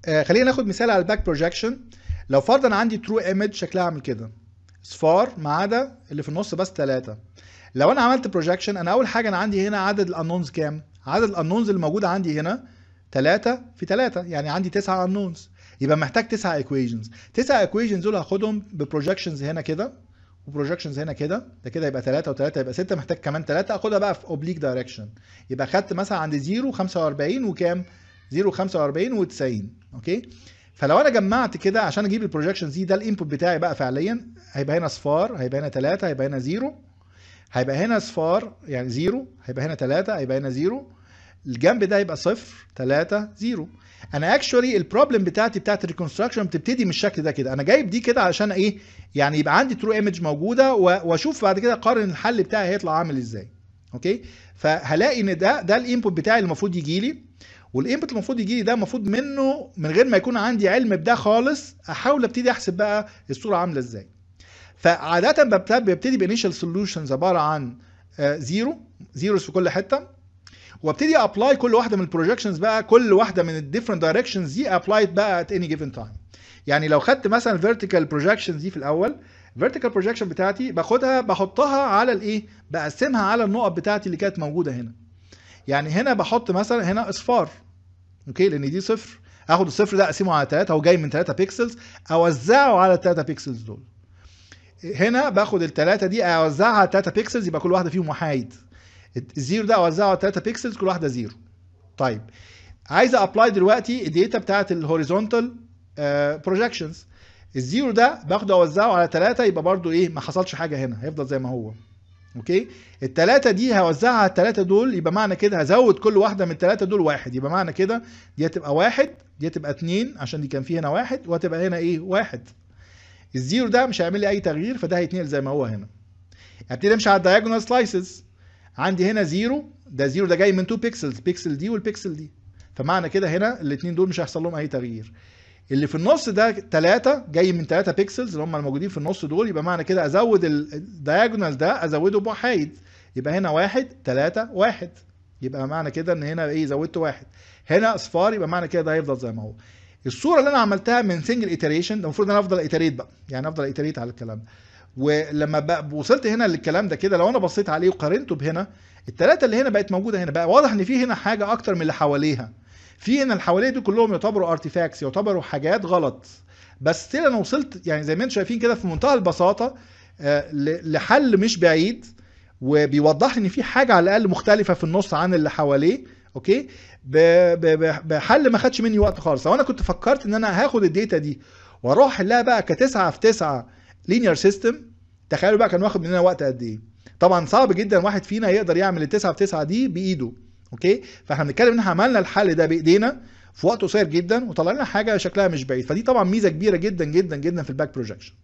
آه خلينا ناخد مثال على الباك بروجكشن لو فرضا عندي ترو ايمج شكلها عامل كده صفار ما عدا اللي في النص بس ثلاثة لو انا عملت بروجكشن انا اول حاجه انا عندي هنا عدد الانونز كام عدد الانونز اللي موجود عندي هنا 3 في 3 يعني عندي 9 انونز يبقى محتاج 9 ايكويشنز 9 ايكويشنز دول هاخدهم ببروجكشنز هنا كده وبروجكشنز هنا كده ده كده يبقى 3 و3 يبقى 6 محتاج كمان 3 اخدها بقى في اوبليك دايركشن يبقى خدت مثلا عند 0 45 وكام 0 45 و90 اوكي فلو انا جمعت كده عشان اجيب البروجكشنز دي ده الانبوت بتاعي بقى فعليا هيبقى هنا صفار هيبقى هنا 3 هيبقى هنا 0 هيبقى هنا صفار يعني 0 هيبقى هنا 3 هيبقى هنا 0 الجنب ده يبقى صفر 3 0 انا اكشولي البروبلم بتاعتي بتاعت الريكونستراكشن بتبتدي من الشكل ده كده انا جايب دي كده علشان ايه يعني يبقى عندي ترو ايمج موجوده واشوف بعد كده اقارن الحل بتاعي هيطلع عامل ازاي اوكي فهلاقي ان ده ده الانبوت بتاعي اللي المفروض يجي لي والانبوت اللي المفروض يجي لي ده المفروض منه من غير ما يكون عندي علم بده خالص احاول ابتدي احسب بقى الصوره عامله ازاي فعاده ببتدي بانيشال سوليوشنز عباره عن زيرو زيروز في كل حته وابتدي ابلاي كل واحده من البروجكشنز بقى كل واحده من الديفرنت دايركشنز دي ابلايت بقى ات اني جيفن تايم يعني لو خدت مثلا الفيرتيكال بروجكشنز دي في الاول الفيرتيكال بروجكشن بتاعتي باخدها بحطها على الايه بقسمها على النقط بتاعتي اللي كانت موجوده هنا يعني هنا بحط مثلا هنا اصفار اوكي لان دي صفر اخد الصفر ده اقسمه على 3 هو جاي من 3 بيكسلز اوزعه على 3 بيكسلز دول هنا باخد الثلاثه دي اوزعها على 3 بيكسلز يبقى كل واحده فيهم وحايد الزيرو ده اوزعه على 3 بيكسلز كل واحده زيرو طيب عايز ابلاي دلوقتي الداتا بتاعت الهوريزونتال بروجكشنز الزيرو ده باخده اوزعه على 3 يبقى برضو ايه ما حصلش حاجه هنا هيفضل زي ما هو اوكي الثلاثه دي هوزعها على الثلاثه دول يبقى معنى كده هزود كل واحده من الثلاثه دول واحد يبقى معنى كده دي هتبقى واحد دي هتبقى اتنين عشان دي كان في هنا واحد وهتبقى هنا ايه واحد الزيرو ده مش هيعمل لي اي تغيير فده هيتنقل زي ما هو هنا ابتدي امشي على الدايجونال سلايسز عندي هنا زيرو ده زيرو ده جاي من 2 بيكسلز بيكسل دي والبيكسل دي فمعنى كده هنا الاثنين دول مش هيحصل لهم اي تغيير اللي في النص ده 3 جاي من 3 بيكسلز اللي هم الموجودين في النص دول يبقى معنى كده ازود الدايجونال ده ازوده بوحايد يبقى هنا 1 3 1 يبقى معنى كده ان هنا ايه زودت واحد هنا اصفار يبقى معنى كده ده هيفضل زي ما هو الصوره اللي انا عملتها من سنجل ايتريشن المفروض ان انا افضل ايتريت بقى يعني افضل ايتريت على الكلام ده ولما بقى وصلت هنا للكلام ده كده لو انا بصيت عليه وقارنته بهنا الثلاثه اللي هنا بقت موجوده هنا بقى واضح ان في هنا حاجه اكتر من اللي حواليها في هنا اللي حواليه دول كلهم يعتبروا ارتيفاكتس يعتبروا حاجات غلط بس ستيل انا وصلت يعني زي ما انتم شايفين كده في منتهى البساطه لحل مش بعيد وبيوضح لي ان في حاجه على الاقل مختلفه في النص عن اللي حواليه اوكي بحل ما خدش مني وقت خالص لو انا كنت فكرت ان انا هاخد الداتا دي واروح احلها بقى كتسعة في تسعة لينير سيستم تخيلوا بقى كان واخد مننا وقت قد ايه طبعا صعب جدا واحد فينا يقدر يعمل التسعة في تسعة دي بايده اوكي فاحنا بنتكلم ان احنا عملنا الحل ده بايدينا في وقت قصير جدا وطلع لنا حاجه شكلها مش بعيد فدي طبعا ميزه كبيره جدا جدا جدا في الباك بروجكشن